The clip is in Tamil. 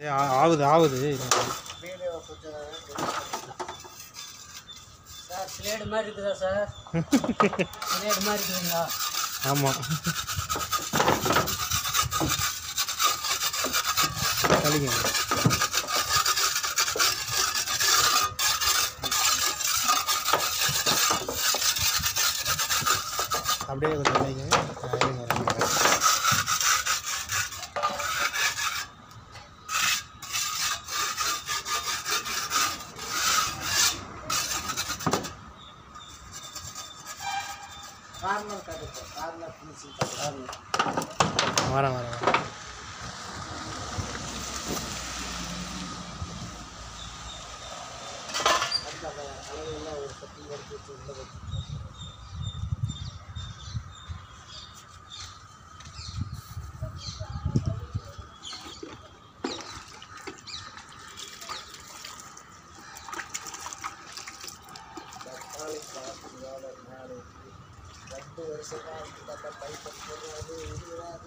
ஏ, ஆ- ஆகுது ஆகுது வீடியோ கொஞ்சம் சார் ஸ்லேடு மாதிரி இருக்குதா சார் ஸ்லேடு மாதிரி இருக்குதுங்களா ஆமாம் கழிங்க அப்படியே கொஞ்சம் வைங்க ஆ, இருங்க, இருங்க. கார்னர் காட்டுங்க கார்னர் ஃபினிஷிங் கார்னர் வரேன் வரேன் வரேன் அதுக்காக அளவுலாம் ஒரு பத்து எடுத்து வச்சு உள்ள வச்சு தக்காளி சாப்பிட்டு வேலை மேலே ரெண்டு வருஷமாக இந்த பைப் போடுறது இருபது